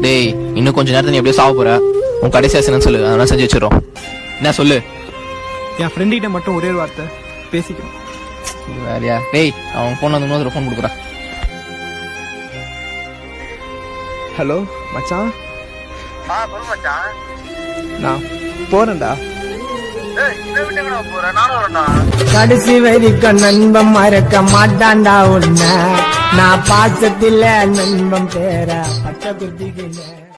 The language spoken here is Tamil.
டேய் இன்னும் கொஞ்ச நேரத்துல நீ எப்படியோ சாவ போற உன் கடைசி ஆசைன்னு சொல்லு அதெல்லாம் செஞ்சு வச்சிடறோம் என்ன சொல்லு என் ஃப்ரெண்ட் கிட்ட மட்டும் ஒரே ஒரு வார்த்தை பேசிக்கணும் வேறையா டேய் அவன் போன் வந்து இன்னொரு ஃபோன் கொடுக்குறான் ஹலோ மச்சான் ஆ சொல்லு மச்சான் நான் போறேன்டா ஏய் இதை விட்டு எங்கடா போற நானும் வரேன்டா கடைசி வரைக்கும் நண்பன் மறக்க மாட்டான்டா உன்ன நான் பாசத்தில நண்பன் பேர பச்சை குத்திக்கின